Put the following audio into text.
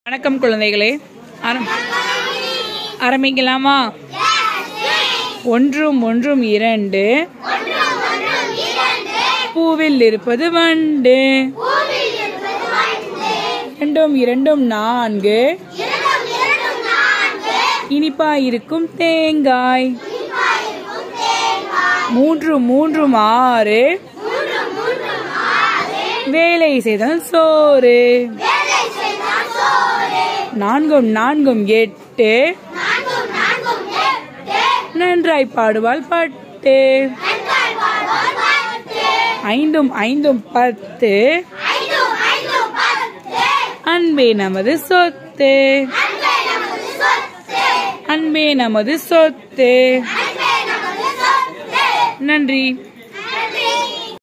வணக்கம் குழந்தைகளே ஆரம் ஆரம்பிக்கலாமா ஒன்றும் ஒன்றும் இரண்டு பூவில் இருப்பது வண்டு இரண்டும் இரண்டும் நான்கு இனிப்பா இருக்கும் தேங்காய் மூன்று மூன்றும் ஆறு வேலை செய்தால் சோறு நான்கும் நான்கும் எட்டு நன்றாய் பாடுவாள் பட்டு ஐந்தும் ஐந்தும் பத்து அன்பே நமது சொத்து அன்பே நமது சொத்து நன்றி